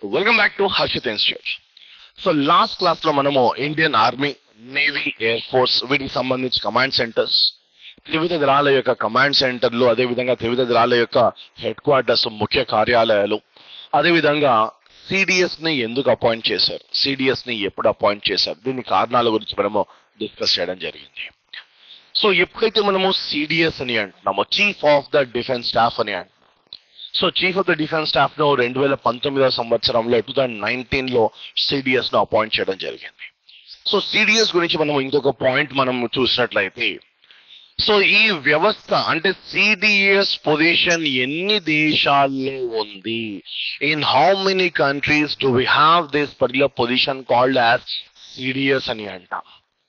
Welcome back to Harshith institute so last class లో మనము Indian army navy air force వీటికి సంబంధించి కమాండ్ సెంటర్స్ త్రివిధ దళాల యొక్క కమాండ్ సెంటర్లు అదే విధంగా త్రివిధ దళాల యొక్క హెడ్ క్వార్టర్స్ ముఖ్య కార్యాలయాలు అదే విధంగా సిడిఎస్ ని ఎందుకు అపాయింట్ చేశారు సిడిఎస్ ని ఎప్పుడు అపాయింట్ చేశారు దీని కారణాల గురించి మనము డిస్కస్ చేయడం జరిగింది సో ఎప్పుడైతే మనము సిడిఎస్ అని అంటున్నామో chief of the defence staff అని అంటున్నాం so chief of the defence staff ను రెండు వేల పంతొమ్మిదవ సంవత్సరంలో టూ థౌసండ్ నైన్టీన్ లో సిడిఎస్ ను అపాయింట్ చేయడం జరిగింది సో సిడిఎస్ గురించి మనం ఇంకొక పాయింట్ మనం చూసినట్లయితే సో ఈ వ్యవస్థ అంటే సిడిఎస్ పొజిషన్ ఎన్ని దేశాల్లో ఉంది in how many countries do we have this particular position called as CDS అని అంటాం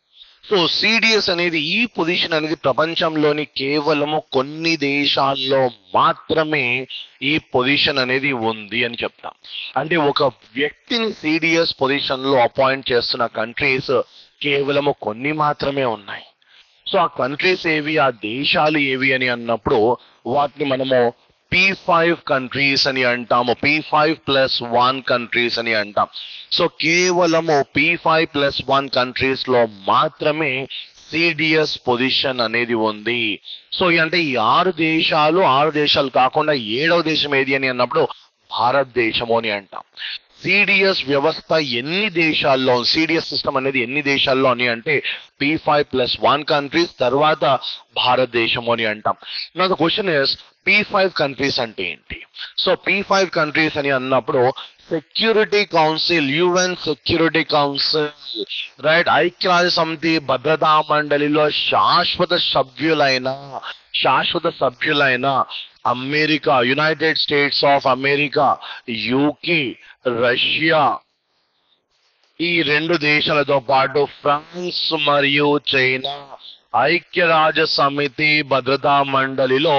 సో సిడిఎస్ అనేది ఈ పొజిషన్ అనేది ప్రపంచంలోని కేవలము కొన్ని దేశాల్లో మాత్రమే ఈ పొజిషన్ అనేది ఉంది అని చెప్తాం అంటే ఒక వ్యక్తిని సిడిఎస్ పొజిషన్ లో అపాయింట్ చేస్తున్న కంట్రీస్ కేవలము కొన్ని మాత్రమే ఉన్నాయి సో ఆ కంట్రీస్ ఏవి ఆ దేశాలు ఏవి అని అన్నప్పుడు వాటిని మనము పి ఫైవ్ కంట్రీస్ అని అంటాము P five plus one countries అని అంటాం సో కేవలము P five plus one countries లో మాత్రమే సిడిఎస్ పొజిషన్ అనేది ఉంది సో ఈ అంటే ఈ ఆరు దేశాలు ఆరు దేశాలు కాకుండా ఏడవ దేశం ఏది అని అన్నప్పుడు భారతదేశము అని అంటాం సిడిఎస్ వ్యవస్థ ఎన్ని దేశాల్లో సిడిఎస్ సిస్టమ్ అనేది ఎన్ని దేశాల్లో అని అంటే P five plus one countries తర్వాత భారతదేశం అని అంటాం నా question is P five countries అంటే ఏంటి సో పి ఫైవ్ కంట్రీస్ అని అన్నప్పుడు security council UN security council right ఐక్యరాజ్య సమితి భద్రతా మండలిలో శాశ్వత సభ్యులైన శాశ్వత సభ్యులైన America United States of America UK Russia ఈ రెండు దేశాలతో పాటు ఫ్రాన్స్ మరియు చైనా ఐక్యరాజ్య సమితి భద్రతా మండలిలో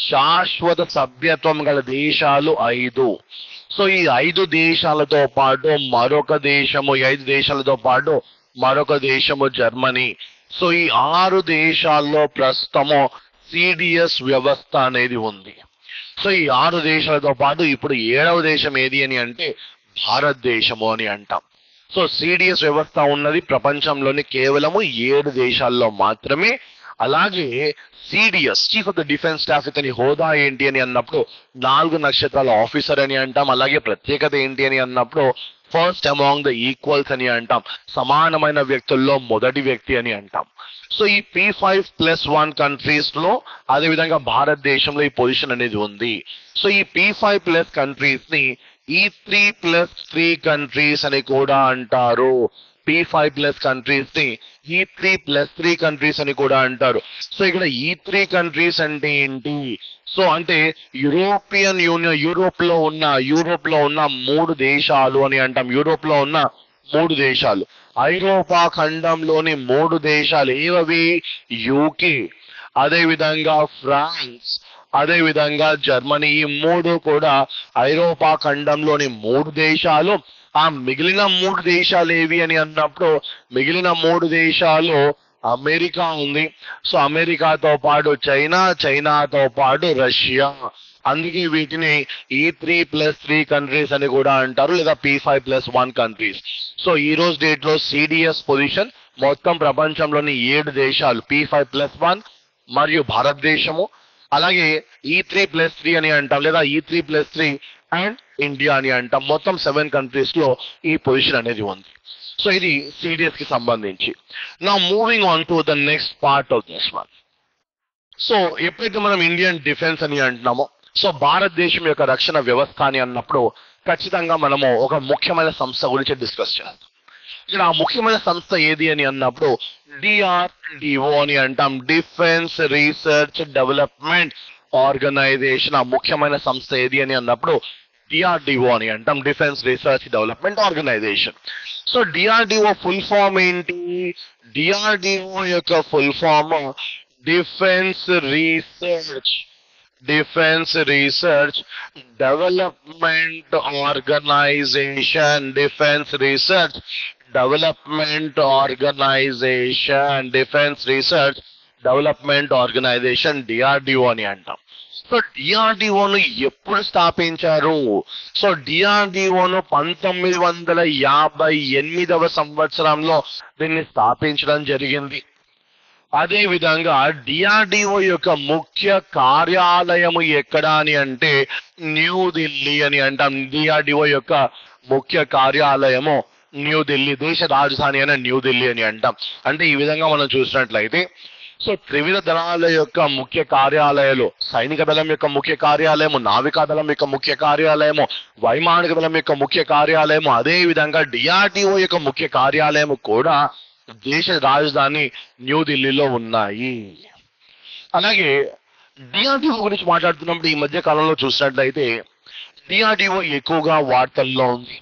శాశ్వత సభ్యత్వం గల దేశాలు ఐదు సో ఈ ఐదు దేశాలతో పాటు మరొక దేశము ఈ ఐదు దేశాలతో పాటు మరొక దేశము జర్మనీ సో ఈ ఆరు దేశాల్లో ప్రస్తుతము సిడిఎస్ వ్యవస్థ అనేది ఉంది సో ఈ ఆరు దేశాలతో పాటు ఇప్పుడు ఏడవ దేశం ఏది అని అంటే భారతదేశము అని అంటాం సో సిడిఎస్ వ్యవస్థ ఉన్నది ప్రపంచంలోని కేవలము ఏడు దేశాల్లో మాత్రమే అలాగే CDS chief of the defence staff ఇతని హోదా ఏంటి అని అన్నప్పుడు నాలుగు నక్షత్రాల ఆఫీసర్ అని అంటాం అలాగే ప్రత్యేకత ఏంటి అని అన్నప్పుడు ఫస్ట్ అమాంగ్ ద ఈక్వల్స్ అని అంటాం సమానమైన వ్యక్తుల్లో మొదటి వ్యక్తి అని అంటాం సో ఈ P five plus one countries లో అదే విధంగా భారతదేశంలో ఈ పొజిషన్ అనేది ఉంది సో ఈ పి ఫైవ్ ప్లస్ కంట్రీస్ ని ఈ త్రీ ప్లస్ త్రీ కంట్రీస్ అని కూడా అంటారు పి ఫైవ్ ప్లస్ కంట్రీస్ ని ఈ త్రీ ప్లస్ త్రీ కంట్రీస్ అని కూడా అంటారు సో ఇక్కడ ఈ త్రీ కంట్రీస్ అంటే ఏంటి సో అంటే యూరోపియన్ యూనియన్ యూరోప్ లో ఉన్న యూరోప్ లో ఉన్న మూడు దేశాలు అని అంటాం యూరోప్ లో ఉన్న మూడు దేశాలు ఐరోపా ఖండంలోని మూడు దేశాలు ఏవవి యూకే అదే విధంగా ఫ్రాన్స్ అదే విధంగా జర్మనీ ఈ మూడు కూడా ఐరోపా ఖండంలోని మూడు దేశాలు ఆ మిగిలిన మూడు దేశాలు ఏవి అని అన్నప్పుడు మిగిలిన మూడు దేశాలు అమెరికా ఉంది సో అమెరికాతో పాటు చైనా చైనాతో పాటు రష్యా అందుకే వీటిని ఈ త్రీ ప్లస్ త్రీ కంట్రీస్ అని కూడా అంటారు లేదా P five plus one countries so ఈ రోజు డేట్ లో సిడిఎస్ పొజిషన్ మొత్తం ప్రపంచంలోని ఏడు దేశాలు పి ఫైవ్ ప్లస్ వన్ మరియు భారతదేశము అలాగే ఈ త్రీ ప్లస్ త్రీ అని అంటాం లేదా ఈ three plus three and India అని అంటాం మొత్తం సెవెన్ కంట్రీస్ లో ఈ పొజిషన్ అనేది ఉంది సో ఇది సిడిఎస్ కి సంబంధించి నా moving on to the next part of this one so ఎప్పుడైతే మనం ఇండియన్ డిఫెన్స్ అని అంటున్నామో సో భారతదేశం యొక్క రక్షణ వ్యవస్థ అని అన్నప్పుడు ఖచ్చితంగా మనము ఒక ముఖ్యమైన సంస్థ గురించి డిస్కస్ చేస్తాం ఇక్కడ ఆ ముఖ్యమైన సంస్థ ఏది అని అన్నప్పుడు డిఆర్డిఓ అని అంటాం డిఫెన్స్ రీసెర్చ్ డెవలప్మెంట్ ఆర్గనైజేషన్ ఆ ముఖ్యమైన సంస్థ ఏది అని అన్నప్పుడు డిఆర్డిఓ అని అంటాం defence research development organisation so DRDO full form ఏంటి డిఆర్డిఓ యొక్క full form defence research defence research development organisation defence research development organisation defence research development organisation DRDO అని అంటాం సో డిఆర్డిఓను ఎప్పుడు స్థాపించారు సో డిఆర్డిఓను పంతొమ్మిది వందల యాభై ఎనిమిదవ సంవత్సరంలో దీన్ని స్థాపించడం జరిగింది అదే విధంగా డిఆర్డిఓ యొక్క ముఖ్య కార్యాలయము ఎక్కడ అని అంటే న్యూఢిల్లీ అని అంటాం డిఆర్డిఓ యొక్క ముఖ్య కార్యాలయము న్యూఢిల్లీ దేశ రాజధాని అయిన న్యూఢిల్లీ అని అంటాం అంటే ఈ విధంగా మనం చూసినట్లయితే సో త్రివిధ దళాల యొక్క ముఖ్య కార్యాలయాలు సైనిక దళం యొక్క ముఖ్య కార్యాలయము నావికా దళం యొక్క ముఖ్య కార్యాలయము వైమానిక దళం యొక్క ముఖ్య కార్యాలయము అదే విధంగా డిఆర్డిఓ యొక్క ముఖ్య కార్యాలయము కూడా దేశ రాజధాని న్యూఢిల్లీలో ఉన్నాయి అలాగే డిఆర్డిఓ గురించి మాట్లాడుతున్నప్పుడు ఈ మధ్య కాలంలో చూసినట్లయితే డిఆర్డిఓ ఎక్కువగా వార్తల్లో ఉంది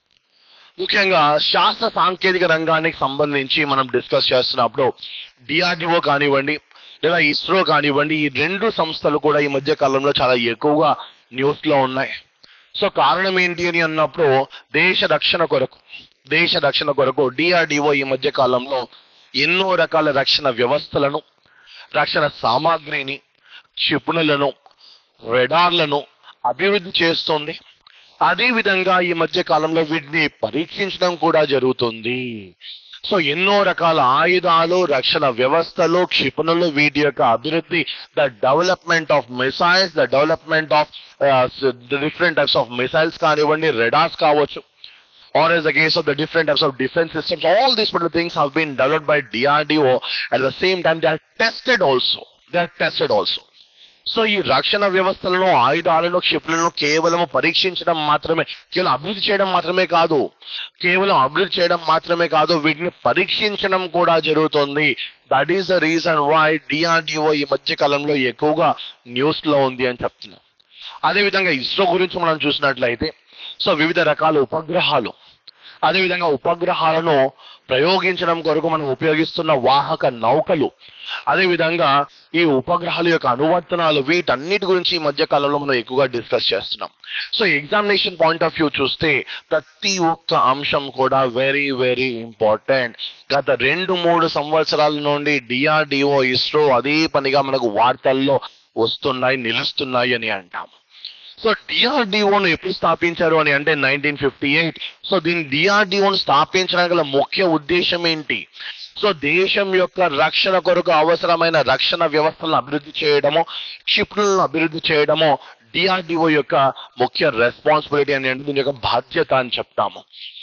ముఖ్యంగా శాస్త్ర సాంకేతిక రంగానికి సంబంధించి మనం డిస్కస్ చేస్తున్నప్పుడు డిఆర్డిఓ కానివ్వండి లేదా ఇస్రో కానివ్వండి ఈ రెండు సంస్థలు కూడా ఈ మధ్య కాలంలో చాలా ఎక్కువగా న్యూస్ లో ఉన్నాయి సో కారణం ఏంటి అని అన్నప్పుడు దేశ రక్షణ కొరకు దేశ రక్షణ కొరకు డిఆర్డిఓ ఈ మధ్య కాలంలో ఎన్నో రకాల రక్షణ వ్యవస్థలను రక్షణ సామాగ్రిని క్షిపణులను రెడార్లను అభివృద్ధి చేస్తుంది అదే విధంగా ఈ మధ్య కాలంలో వీటిని పరీక్షించడం కూడా జరుగుతుంది సో ఎన్నో రకాల ఆయుధాలు రక్షణ వ్యవస్థలు క్షిపణులు వీటి యొక్క అభివృద్ధి the development of missiles the development of different types of missiles కానివ్వండి రెడార్స్ కావచ్చు or as the case of the different types of defense systems, all these particular things have been developed by DRDO. At the same time, they are tested also. They are tested also. So ఈ రక్షణ వ్యవస్థలను ఆయుధాలను క్షిపణులను కేవలం పరీక్షించడం మాత్రమే కేవలం అభివృద్ధి చేయడం మాత్రమే కాదు కేవలం అభివృద్ధి చేయడం మాత్రమే కాదు వీటిని పరీక్షించడం కూడా జరుగుతుంది that is the reason why DRDO ఈ మధ్య కాలంలో ఎక్కువగా న్యూస్ లో ఉంది అని చెప్తున్నాం అదే విధంగా ఇస్రో గురించి మనం చూసినట్లయితే సో వివిధ రకాల ఉపగ్రహాలు అదేవిధంగా ఉపగ్రహాలను ప్రయోగించడం కొరకు మనం ఉపయోగిస్తున్న వాహక నౌకలు అదేవిధంగా ఈ ఉపగ్రహాల యొక్క అనువర్తనాలు వీటన్నిటి గురించి ఈ మధ్య కాలంలో మనం ఎక్కువగా డిస్కస్ చేస్తున్నాం so examination point of view చూస్తే ప్రతి ఒక్క అంశం కూడా వెరీ వెరీ ఇంపార్టెంట్ గత రెండు మూడు సంవత్సరాల నుండి డిఆర్డిఓ ఇస్రో అదే పనిగా మనకు వార్తల్లో వస్తున్నాయి నిలుస్తున్నాయి అని అంటాం సో డిఆర్డిఓను ఎప్పుడు స్థాపించారు అని అంటే నైన్టీన్ ఫిఫ్టీ ఎయిట్ సో దీని డిఆర్డిఓను స్థాపించడానికి గల ముఖ్య ఉద్దేశం ఏంటి సో దేశం యొక్క రక్షణ కొరకు అవసరమైన రక్షణ వ్యవస్థలను అభివృద్ధి చేయడము క్షిపణులను అభివృద్ధి చేయడము డిఆర్డిఓ యొక్క ముఖ్య రెస్పాన్సిబిలిటీ అని అంటే దీని యొక్క బాధ్యత అని చెప్తాము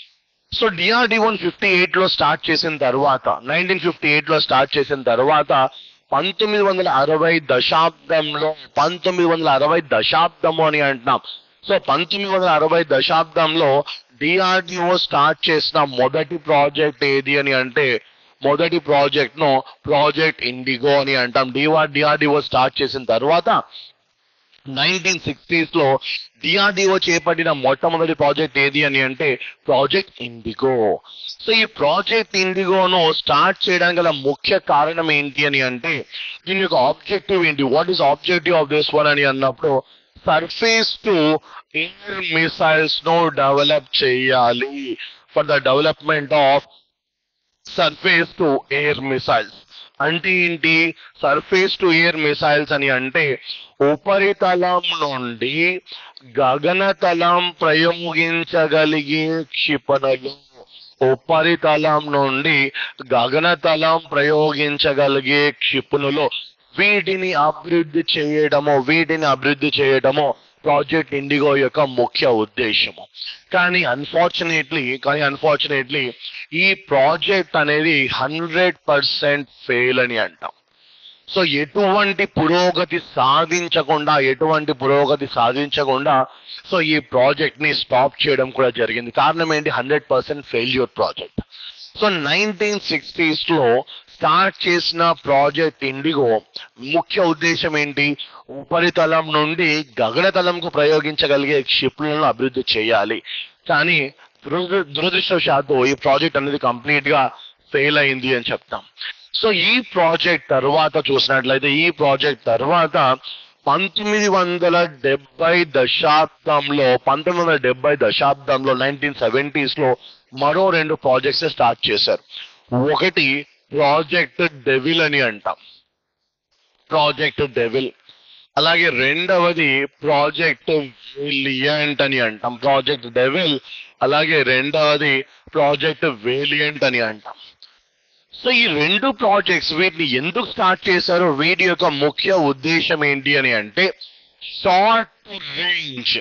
సో డిఆర్డిఓ ఫిఫ్టీ ఎయిట్ లో స్టార్ట్ చేసిన తర్వాత నైన్టీన్ ఫిఫ్టీ ఎయిట్ లో స్టార్ట్ చేసిన తర్వాత పంతొమ్మిది వందల అరవై దశాబ్దంలో పంతొమ్మిది వందల అరవై దశాబ్దము అని అంటున్నాం సో పంతొమ్మిది వందల అరవై దశాబ్దంలో డిఆర్డిఓ స్టార్ట్ చేసిన మొదటి ప్రాజెక్ట్ ఏది అని అంటే మొదటి ప్రాజెక్ట్ ను ప్రాజెక్ట్ ఇండిగో అని అంటాం డిఆర్ డిఆర్డిఓ స్టార్ట్ చేసిన తర్వాత నైన్టీన్ సిక్స్టీస్ లో డిఆర్డిఓ చేపట్టిన మొట్టమొదటి ప్రాజెక్ట్ ఏది అని అంటే ప్రాజెక్ట్ ఇండిగో సో ఈ ప్రాజెక్ట్ ఇండిగోను స్టార్ట్ చేయడానికి గల ముఖ్య కారణం ఏంటి అని అంటే దీని యొక్క ఆబ్జెక్టివ్ ఏంటి what is objective of this one అని అన్నప్పుడు సర్ఫేస్ టు ఎయిర్ మిసైల్స్ ను డెవలప్ చేయాలి for the development of surface to air missiles అంటే ఏంటి సర్ఫేస్ టు ఎయిర్ మిసైల్స్ అని అంటే ఉపరితలం నుండి గగనతలం ప్రయోగించగలిగే క్షిపణులు ఉపరితలం నుండి గగనతలం ప్రయోగించగలిగే క్షిపణులు వీటిని అభివృద్ధి చేయడము వీటిని అభివృద్ధి చేయడము ప్రాజెక్ట్ ఇండిగో యొక్క ముఖ్య ఉద్దేశము కానీ అన్ఫార్చునేట్లీ కానీ అన్ఫార్చునేట్లీ ఈ ప్రాజెక్ట్ అనేది హండ్రెడ్ పర్సెంట్ ఫెయిల్ అని అంటాం సో ఎటువంటి పురోగతి సాధించకుండా ఎటువంటి పురోగతి సాధించకుండా సో ఈ ప్రాజెక్ట్ ని స్టాప్ చేయడం కూడా జరిగింది కారణం ఏంటి hundred percent failure project so nineteen sixties లో స్టార్ట్ చేసిన ప్రాజెక్ట్ ఇండిగో ముఖ్య ఉద్దేశం ఏంటి ఉపరితలం నుండి గగనతలంకు ప్రయోగించగలిగే క్షిపణులను అభివృద్ధి చేయాలి కానీ దురదృ దురదృష్టవశాత్తు ఈ ప్రాజెక్ట్ అనేది కంప్లీట్ గా ఫెయిల్ అయింది అని చెప్తాం సో ఈ ప్రాజెక్ట్ తర్వాత చూసినట్లయితే ఈ ప్రాజెక్ట్ తర్వాత పంతొమ్మిది వందల డెబ్బై దశాబ్దంలో పంతొమ్మిది వందల డెబ్బై దశాబ్దంలో నైన్టీన్ సెవెంటీస్ లో మరో రెండు ప్రాజెక్ట్స్ స్టార్ట్ చేశారు ఒకటి ప్రాజెక్ట్ డెవిల్ అని అంటాం ప్రాజెక్ట్ డెవిల్ అలాగే రెండవది ప్రాజెక్ట్ వేలియంట్ అని అంటాం ప్రాజెక్ట్ డెవిల్ అలాగే రెండవది ప్రాజెక్ట్ వేలియంట్ అని అంటాం సో ఈ రెండు ప్రాజెక్ట్స్ వీటిని ఎందుకు స్టార్ట్ చేశారో వీటి యొక్క ముఖ్య ఉద్దేశం ఏంటి అని అంటే short range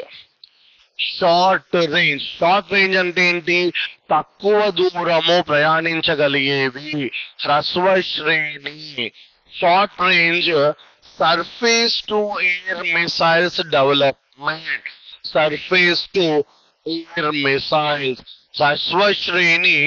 short range short range అంటే ఏంటి తక్కువ దూరము ప్రయాణించగలిగేవి హ్రస్వ శ్రేణి short range surface to air missiles development surface to air missiles హ్రస్వ శ్రేణి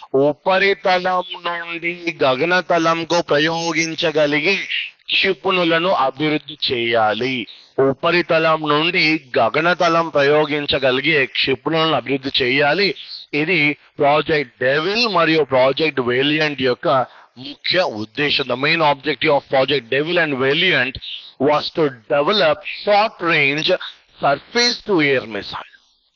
ఉపరితలం నుండి గగనతలంకు ప్రయోగించగలిగే క్షిపణులను అభివృద్ధి చేయాలి ఉపరితలం నుండి గగనతలం ప్రయోగించగలిగే క్షిపణులను అభివృద్ధి చేయాలి ఇది ప్రాజెక్ట్ డెవిల్ మరియు ప్రాజెక్ట్ వేలియంట్ యొక్క ముఖ్య ఉద్దేశం the main objective of project Devil and Valiant was to develop short range surface to air missile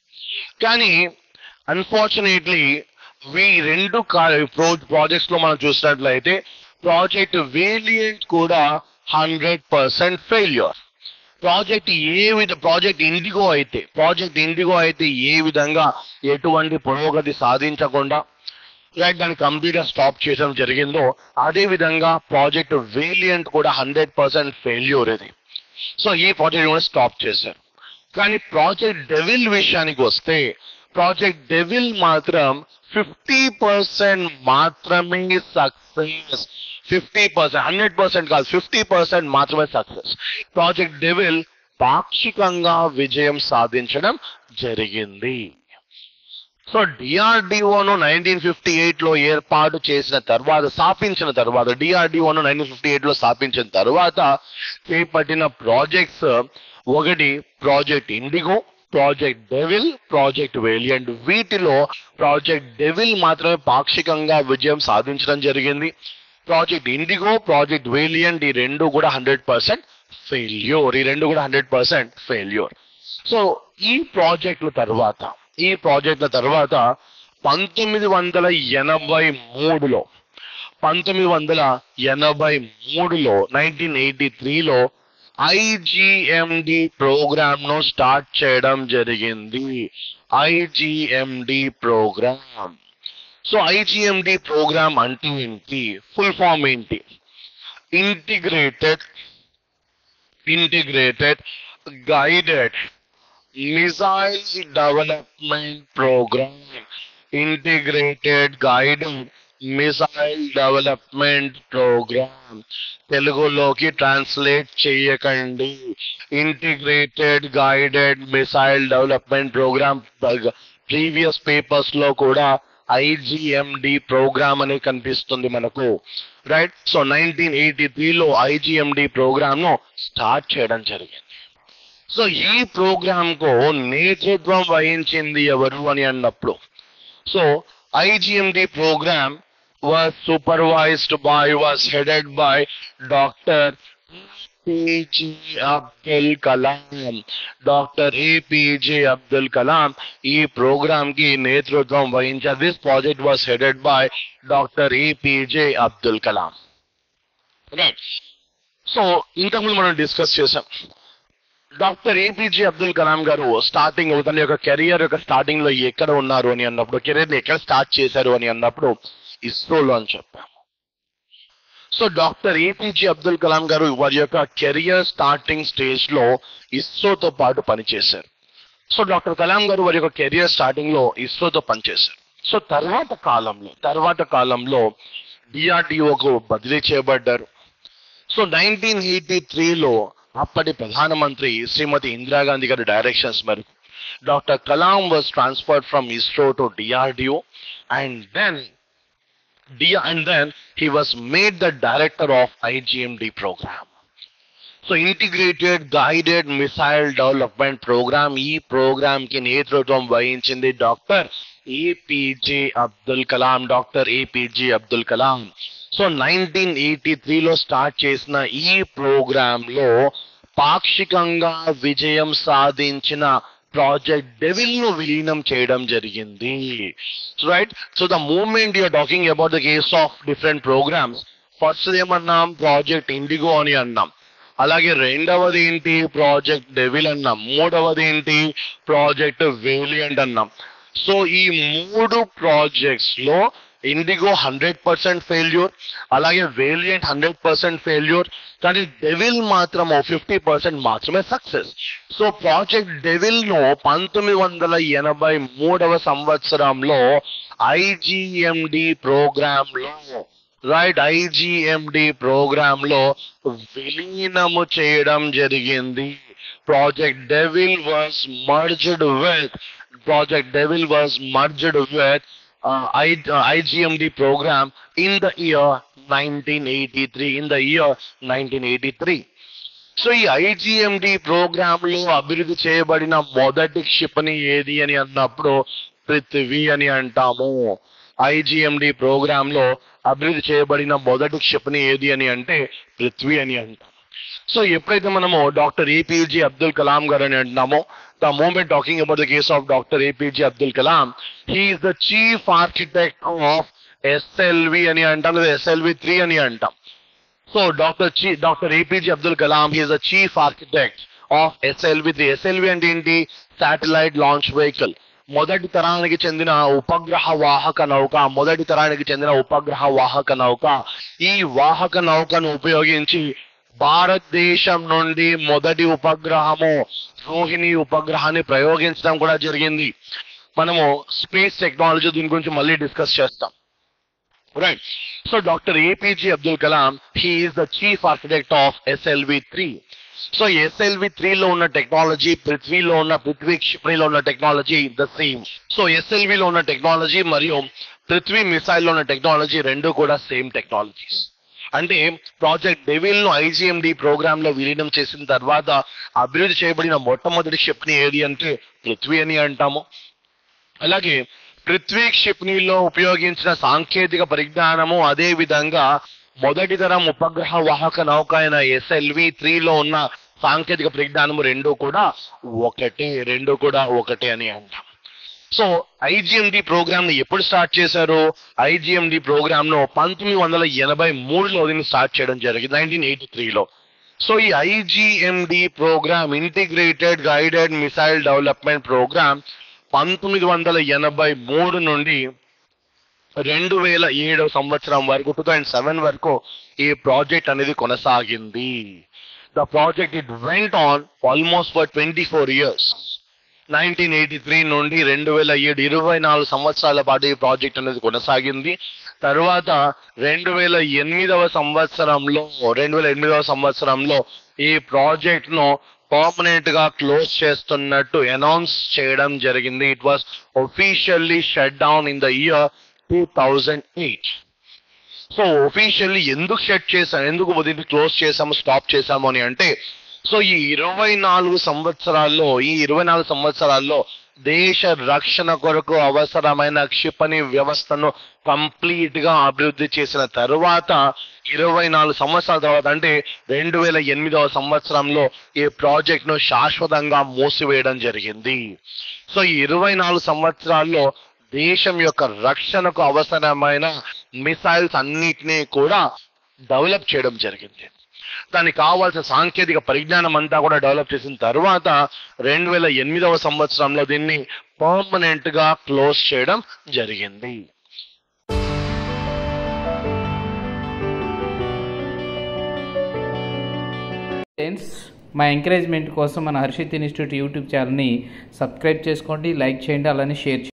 కానీ అన్ఫార్చునేట్లీ ఈ రెండు ప్రాజెక్ట్స్ లో మనం చూసినట్లయితే ప్రాజెక్ట్ వేలియంట్ కూడా హండ్రెడ్ పర్సెంట్ ఫెయిల్యూర్ ప్రాజెక్ట్ ఏ విధ ప్రాజెక్ట్ ఇండిగో అయితే ప్రాజెక్ట్ ఇండిగో అయితే ఏ విధంగా ఎటువంటి పురోగతి సాధించకుండా రైట్ దాన్ని కంప్లీట్ గా స్టాప్ చేయడం జరిగిందో అదే విధంగా ప్రాజెక్ట్ వేలియంట్ కూడా హండ్రెడ్ పర్సెంట్ ఫెయిల్యూర్ ఇది సో ఈ ప్రాజెక్ట్ కూడా స్టాప్ చేశారు కానీ ప్రాజెక్ట్ డెవిల్ విషయానికి వస్తే ప్రాజెక్ట్ డెవిల్ మాత్రం ఫిఫ్టీ పర్సెంట్ మాత్రమే success fifty percent hundred percent కాదు ఫిఫ్టీ పర్సెంట్ మాత్రమే సక్సెస్ ప్రాజెక్ట్ డెవిల్ పాక్షికంగా విజయం సాధించడం జరిగింది సో డిఆర్డిఓను నైన్టీన్ ఫిఫ్టీ ఎయిట్ లో ఏర్పాటు చేసిన తర్వాత స్థాపించిన తర్వాత డిఆర్డిఓను నైన్టీన్ ఫిఫ్టీ ఎయిట్ లో స్థాపించిన తర్వాత చేపట్టిన ప్రాజెక్ట్స్ ఒకటి project Indigo project Devil project Valiant వీటిలో ప్రాజెక్ట్ డెవిల్ మాత్రమే పాక్షికంగా విజయం సాధించడం జరిగింది ప్రాజెక్ట్ ఇండిగో ప్రాజెక్ట్ వేలియంట్ ఈ రెండు కూడా హండ్రెడ్ పర్సెంట్ ఫెయిల్యూర్ ఈ రెండు కూడా హండ్రెడ్ పర్సెంట్ ఫెయిల్యూర్ సో ఈ ప్రాజెక్టుల తర్వాత ఈ ప్రాజెక్టుల తర్వాత పంతొమ్మిది వందల ఎనభై మూడులో పంతొమ్మిది వందల ఎనభై మూడులో నైన్టీన్ ఎయిటీ త్రీలో ఐజిఎండి ప్రోగ్రామ్ ను స్టార్ట్ చేయడం జరిగింది IGMD programme so IGMD programme అంటే ఏంటి ఫుల్ ఫామ్ ఏంటి integrated integrated guided missile development programme integrated guided missile development programme తెలుగులోకి ట్రాన్స్లేట్ చేయకండి integrated guided missile development programme previous papers లో కూడా ఐజిఎండి ప్రోగ్రామ్ అని కనిపిస్తుంది మనకు రైట్ సో నైన్టీన్ ఎయిటీ త్రీలో ఐజిఎండి ప్రోగ్రామ్ ను స్టార్ట్ చేయడం జరిగింది సో ఈ ప్రోగ్రామ్ కు నేతృత్వం వహించింది ఎవరు అని అన్నప్పుడు so IGMD programme was supervised by was headed by Dr. APJ Abdul Kalam doctor APJ Abdul Kalam ఈ ప్రోగ్రామ్ కి నేతృత్వం వహించారు this project was headed by doctor APJ Abdul Kalam so ఇంతకుముందు మనం డిస్కస్ చేసాం డాక్టర్ ఏపీజే అబ్దుల్ కలాం గారు స్టార్టింగ్ తన యొక్క కెరియర్ యొక్క స్టార్టింగ్ లో ఎక్కడ ఉన్నారు అని అన్నప్పుడు కెరీర్ ని ఎక్కడ స్టార్ట్ చేశారు అని అన్నప్పుడు ఇస్రోలో అని చెప్పాము so doctor APJ Abdul Kalam garu వారి యొక్క కెరియర్ స్టార్టింగ్ స్టేజ్ లో ఇస్రోతో పాటు పనిచేశారు సో డాక్టర్ కలాం గారు వారి యొక్క కెరియర్ స్టార్టింగ్ లో ఇస్రోతో పనిచేశారు సో తర్వాత కాలంలో తర్వాత కాలంలో డిఆర్డిఓకు బదిలీ చేయబడ్డారు సో నైన్టీన్ ఎయిటీ త్రీలో అప్పటి ప్రధానమంత్రి శ్రీమతి ఇందిరాగాంధీ గారి డైరెక్షన్స్ మేరకు doctor Kalam was transferred from ISRO to DRDO and then D and then he was made the director of IGMD program. So integrated guided missile development programme ఈ ప్రోగ్రామ్ కి నేతృత్వం వహించింది doctor APJ Abdul Kalam doctor APJ Abdul Kalam so nineteen eighty త్రీలో start చేసిన ఈ programme లో పాక్షికంగా విజయం సాధించిన ప్రాజెక్ట్ డెవిల్ ను విలీనం చేయడం జరిగింది right so the moment you're talking about the case of different programmes first ఏమన్నాం ప్రాజెక్ట్ ఇండిగో అని అన్నాం అలాగే రెండవది ఏంటి ప్రాజెక్ట్ డెవిల్ అన్నాం మూడవది ఏంటి ప్రాజెక్ట్ వేలియంట్ అన్నాం సో ఈ మూడు ప్రాజెక్ట్స్ లో ఇండిగో హండ్రెడ్ పర్సెంట్ ఫెయిల్యూర్ అలాగే వేలియంట్ హండ్రెడ్ పర్సెంట్ ఫెయిల్యూర్ కానీ డెవిల్ మాత్రం ఫిఫ్టీ పర్సెంట్ మాత్రమే సక్సెస్ సో ప్రాజెక్ట్ డెవిల్ ను పంతొమ్మిది వందల ఎనభై మూడవ సంవత్సరంలో ఐజిఎండి ప్రోగ్రామ్ లో రైట్ ఐజిఎండి ప్రోగ్రామ్ లో విలీనము చేయడం జరిగింది project Devil was merged with project Devil was merged with IGMD programme in the year nineteen eighty three in the year nineteen eighty three so ఈ ఐజిఎండి ప్రోగ్రామ్ లో అభివృద్ధి చేయబడిన మొదటి క్షిపణి ఏది అని అన్నప్పుడు పృథ్వీ అని అంటాము ఐజిఎండి ప్రోగ్రామ్ లో అభివృద్ధి చేయబడిన మొదటి క్షిపణి ఏది అని అంటే పృథ్వీ అని అంటాం సో ఎప్పుడైతే మనము డాక్టర్ ఏపీజే అబ్దుల్ కలాం గారు అని అంటున్నామో the moment talking about the case of doctor APJ Abdul Kalam he is the chief architect of SLV అని అంటాం లేదా ఎస్ఎల్వి త్రీ అని అంటాం సో డాక్టర్ చీ doctor APJ Abdul Kalam he is the chief architect of SLV three SLV అంటే ఏంటి శాటిలైట్ లాంచ్ వెహికల్ మొదటి తరానికి చెందిన ఉపగ్రహ వాహక నౌక మొదటి తరానికి చెందిన ఉపగ్రహ వాహక నౌక ఈ వాహక నౌకను ఉపయోగించి భారతదేశం నుండి మొదటి ఉపగ్రహము రోహిణి ఉపగ్రహాన్ని ప్రయోగించడం కూడా జరిగింది మనము స్పేస్ టెక్నాలజీ దీని గురించి మళ్ళీ డిస్కస్ చేస్తాం right so doctor APJ Abdul Kalam he is the chief architect of SLV three so SLV three లో ఉన్న టెక్నాలజీ పృథ్వీలో ఉన్న పృథ్వీ క్షిపణిలో ఉన్న technology the same so SLV లో ఉన్న టెక్నాలజీ మరియు పృథ్వీ మిసైల్ లో ఉన్న టెక్నాలజీ రెండు కూడా సేమ్ టెక్నాలజీస్ అంటే ప్రాజెక్ట్ డెవిల్ ను ఐజిఎండి ప్రోగ్రామ్ లో విలీనం చేసిన తర్వాత అభివృద్ధి చేయబడిన మొట్టమొదటి క్షిపణి ఏది అంటే పృథ్వీ అని అంటాము అలాగే పృథ్వీ క్షిపణిలో ఉపయోగించిన సాంకేతిక పరిజ్ఞానము అదే విధంగా మొదటి తరం ఉపగ్రహ వాహక నౌక అయిన ఎస్ఎల్వి త్రీలో ఉన్న సాంకేతిక పరిజ్ఞానము రెండు కూడా ఒకటే రెండు కూడా ఒకటే అని అంటాం సో ఐజిఎండి ప్రోగ్రామ్ ని ఎప్పుడు స్టార్ట్ చేశారు ఐజిఎండి ప్రోగ్రామ్ ను పంతొమ్మిది వందల ఎనభై మూడులో దీన్ని స్టార్ట్ చేయడం జరిగింది నైన్టీన్ ఎయిటీ త్రీలో సో ఈ IGMD programme integrated guided missile development programme పంతొమ్మిది వందల ఎనభై మూడు నుండి రెండు వేల ఏడవ సంవత్సరం వరకు టూ థౌజండ్ సెవెన్ వరకు ఈ ప్రాజెక్ట్ అనేది కొనసాగింది the project it went on almost for twenty four years nineteen eighty three నుండి రెండు వేల ఏడు ఇరవై నాలుగు సంవత్సరాల పాటు ఈ ప్రాజెక్ట్ అనేది కొనసాగింది తర్వాత రెండు వేల ఎనిమిదవ సంవత్సరంలో రెండు వేల ఎనిమిదవ సంవత్సరంలో ఈ ప్రాజెక్ట్ ను పర్మనెంట్ గా క్లోజ్ చేస్తున్నట్టు అనౌన్స్ చేయడం జరిగింది it was officially shut down in the year two thousand eight so officially ఎందుకు షట్ చేశాం ఎందుకు దీన్ని క్లోజ్ చేసాము స్టాప్ చేసాము అని అంటే సో ఈ ఇరవై నాలుగు సంవత్సరాల్లో ఈ ఇరవై నాలుగు సంవత్సరాల్లో దేశ రక్షణ కొరకు అవసరమైన క్షిపణి వ్యవస్థను కంప్లీట్ గా అభివృద్ధి చేసిన తర్వాత ఇరవై నాలుగు సంవత్సరాల తర్వాత అంటే రెండు వేల ఎనిమిదవ సంవత్సరంలో ఈ ప్రాజెక్ట్ ను శాశ్వతంగా మూసివేయడం జరిగింది సో ఈ ఇరవై నాలుగు సంవత్సరాల్లో దేశం యొక్క రక్షణకు అవసరమైన మిసైల్స్ అన్నిటినీ కూడా డెవలప్ చేయడం జరిగింది దానికి కావాల్సిన సాంకేతిక పరిజ్ఞానం అంతా కూడా డెవలప్ చేసిన తర్వాత రెండు వేల ఎనిమిదవ సంవత్సరంలో దీన్ని పర్మనెంట్ గా క్లోజ్ చేయడం జరిగింది ఫ్రెండ్స్ మా ఎంకరేజ్మెంట్ కోసం మన హర్షిత్ ఇన్స్టిట్యూట్ యూట్యూబ్ ఛానల్ని సబ్స్క్రైబ్ చేసుకోండి లైక్ చేయండి అలానే షేర్ చేయండి